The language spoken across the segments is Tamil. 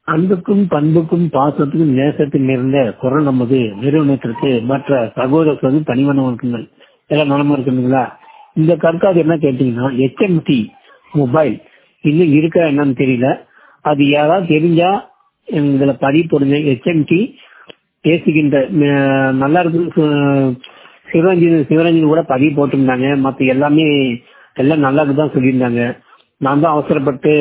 அன்புக்கும் பண்புக்கும் பாசத்துக்கும் நேசத்துக்கும் நிறைந்த குரல் நமது நிறுவனத்திற்கு மற்ற சகோதரர்களுக்கு தனிவன வணக்கங்கள் எல்லாம் நலமா இருக்குங்களா இந்த கருக்காது என்ன கேட்டீங்கன்னா எச்எம்டி மொபைல் இன்னும் இருக்கா என்னன்னு தெரியல அது யாராவது தெரிஞ்சா இதுல பதிவு போடுங்க எச்எம்டி பேசுகின்ற அஹ், நல்லா இருக்கு சிவரஞ்சன் சிவரஞ்சன் கூட பதிவு போட்டிருந்தாங்க மத்த எல்லாமே எல்லாம் நல்லா தான் சொல்லியிருந்தாங்க நான் தான் அவசரப்பட்டு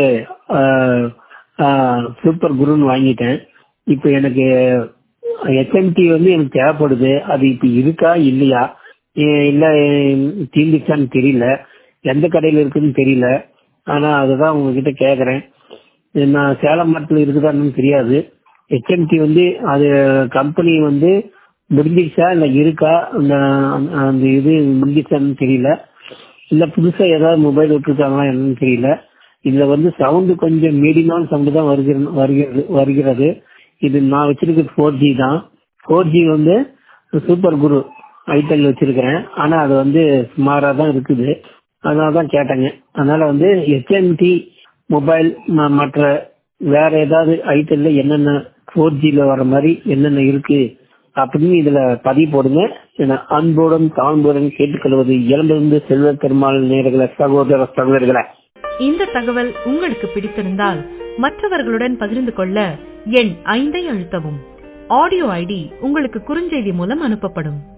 சூப்பர் குருன்னு வாங்கிட்டேன் இப்போ எனக்கு எச்எம்டி வந்து எனக்கு தேவைப்படுது அது இப்ப இருக்கா இல்லையா ஏ- இல்ல தீர்ந்துச்சான்னு தெரியல எந்த கடையில இருக்குன்னு தெரியல ஆனா அதுதான் உங்ககிட்ட கேக்குறேன் நான் சேலம் மாட்டில் இருக்குதான்னு தெரியாது ஹெச்எம்டி வந்து அது கம்பெனி வந்து முடிஞ்சிருச்சா இல்ல இருக்கா அந்த அந்த இது முடிஞ்சிச்சான்னு தெரியல இல்ல புதுசா ஏதாவது மொபைல் விட்டுருக்காங்களா என்னன்னு தெரியல இதுல வந்து சவுண்ட் கொஞ்சம் மீடியமான சவுண்ட் தான் வருகிறது வருகிறது வருகிறது இது நான் வச்சிருக்கிறது ஃபோர் ஜி தான் ஃபோர் ஜி வந்து சூப்பர் குரு ஐட்டல் வச்சிருக்கிறேன் ஆனா அது வந்து சுமாரா தான் இருக்குது அதனால தான் கேட்டேங்க அதனால வந்து எச்எம்டி மொபைல் மற்ற வேற ஏதாவது ஐட்டல்ல என்னென்ன ஃபோர் ஜில வர மாதிரி என்னென்ன இருக்கு அப்படின்னு இதுல பதிவு போடுங்க என அன்புடன் தாழ்ந்துடன் கேட்டுக்கொள்வது இயல்பிலிருந்து செல்வ பெருமாள் நேர்களை சகோதர சகோதரர்களை இந்த தகவல் உங்களுக்கு பிடித்திருந்தால் மற்றவர்களுடன் பகிர்ந்து கொள்ள எண் ஐந்தை அழுத்தவும் ஆடியோ ஐடி உங்களுக்கு குறுஞ்செய்தி மூலம் அனுப்பப்படும்